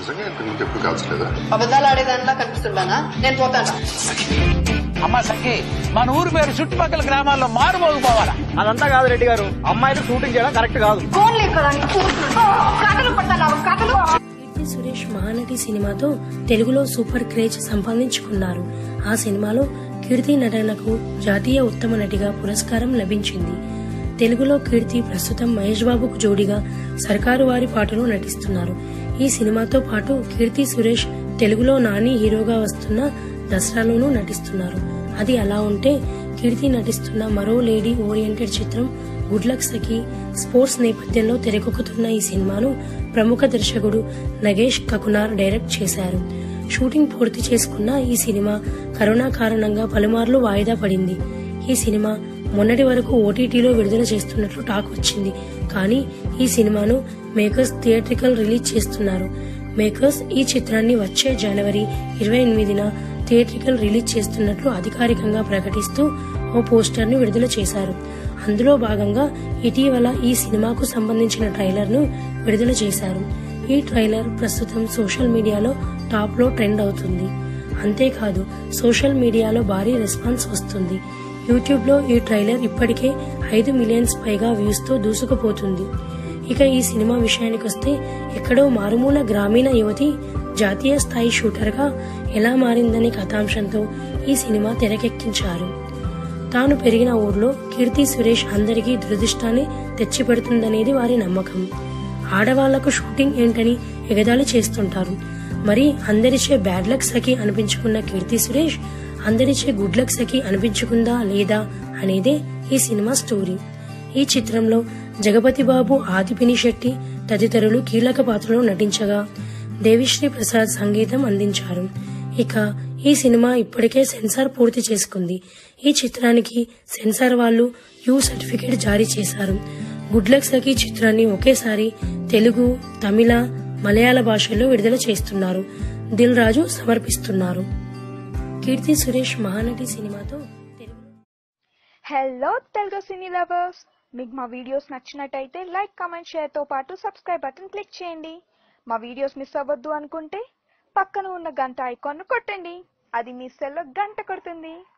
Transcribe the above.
నిజంగా ఇంతకు ముందు ఎప్పుడు కాల్చలేదా అబద్ధాలు ఆడేదానిలా కనిపిస్తుంటానా నేను పోతాను అమ్మా సఖి మన ఊరు పేరు చుట్టుపక్కల గ్రామాల్లో మారుమోగిపోవాలా అదంతా కాదు రెడ్డి గారు అమ్మాయిలు షూటింగ్ చేయడం కరెక్ట్ కాదు ఫోన్లే కదా కథలు పట్టాలా కథలు కీర్తి సురేష్ మహానటి సినిమాతో తెలుగులో సూపర్ క్రేజ్ సంపాదించుకున్నారు ఆ సినిమాలో కీర్తి నటనకు జాతీయ ఉత్తమ నటిగా పురస్కారం లభించింది తెలుగులో కీర్తి ప్రస్తుతం మహేష్ బాబుకు జోడిగా సర్కారు వారి పాటలో నటిస్తున్నారు ఈ సినిమాతో పాటు కీర్తి సురేష్ తెలుగులో నాని హీరోగా వస్తున్న దసరాలోనూ నటిస్తున్నారు అది అలా ఉంటే కీర్తి నటిస్తున్న మరో లేడీ ఓరియంటెడ్ చిత్రం గుడ్ లక్ సఖి స్పోర్ట్స్ నేపథ్యంలో తెరకెక్కుతున్న ఈ సినిమాను ప్రముఖ దర్శకుడు నగేష్ కకునార్ డైరెక్ట్ చేశారు షూటింగ్ పూర్తి చేసుకున్న ఈ సినిమా కరోనా కారణంగా పలుమార్లు వాయిదా పడింది ఈ సినిమా మొన్నటి వరకు ఓటీటీలో విడుదల చేస్తున్నట్లు టాక్ వచ్చింది కానీ ఈ సినిమాను మేకర్స్ థియేట్రికల్ రిలీజ్ చేస్తున్నారు మేకర్స్ ఈ చిత్రాన్ని వచ్చే జనవరి ఇరవై ఎనిమిదిన థియేట్రికల్ రిలీజ్ చేస్తున్నట్లు అధికారికంగా ప్రకటిస్తూ ఓ పోస్టర్ ను విడుదల చేశారు అందులో భాగంగా ఇటీవల ఈ సినిమాకు సంబంధించిన ట్రైలర్ ను విడుదల చేశారు ఈ ట్రైలర్ ప్రస్తుతం సోషల్ మీడియాలో టాప్ లో ట్రెండ్ అవుతుంది అంతేకాదు సోషల్ మీడియాలో భారీ రెస్పాన్స్ వస్తుంది యూట్యూబ్ లో ఈ ట్రైలర్ ఇప్పటికే ఐదు మిలియన్స్ పైగా వ్యూస్ తో దూసుకుపోతుంది ఇక ఈ సినిమా విషయానికొస్తే ఎక్కడో మారుమూల గ్రామీణ యువతి జాతీయ స్థాయి షూటర్ గా ఎలా మారిందనే కథాంశంతో ఈ సినిమా తెరకెక్కించారు తాను పెరిగిన ఊర్లో కీర్తి సురేష్ అందరికీ దురదృష్టాన్ని తెచ్చిపెడుతుందనేది వారి నమ్మకం ఆడవాళ్లకు షూటింగ్ ఏంటని ఎగదాళి చేస్తుంటారు మరి అందరిచే బ్యాడ్ లక్ సఖి అనిపించుకున్న కీర్తి సురేష్ అందరిచే గుడ్ లక్ సఖి అనిపించుకుందా లేదా అనేదే ఈ సినిమా స్టోరీ ఈ చిత్రంలో జగపతి బాబు ఆదిపిని శెట్టి తదితరులు కీలక పాత్రలో నటించగా దేవిశ్రీ ప్రసాద్ సంగీతం అందించారు ఇక ఈ సినిమా ఇప్పటికే సెన్సార్ పూర్తి చేసుకుంది ఈ చిత్రానికి సెన్సార్ వాళ్ళు యూ సర్టిఫికేట్ జారీ చేశారు గుడ్ లక్ సఖీ చిత్రాన్ని ఒకేసారి తెలుగు తమిళ మలయాళ భాషల్లో విడుదల చేస్తున్నారు దిల్ రాజు సమర్పిస్తున్నారు కీర్తి సురేష్ మహానటి సినిమాతో Telugu hello Telugu cine lovers మీకు మా వీడియోస్ నచ్చినట్టయితే లైక్ కామెంట్ షేర్తో పాటు సబ్స్క్రైబ్ బటన్ క్లిక్ చేయండి మా వీడియోస్ మిస్ అవ్వద్దు అనుకుంటే పక్కన ఉన్న గంట ఐకాన్ను కొట్టండి అది మీ సెల్లో గంట కొడుతుంది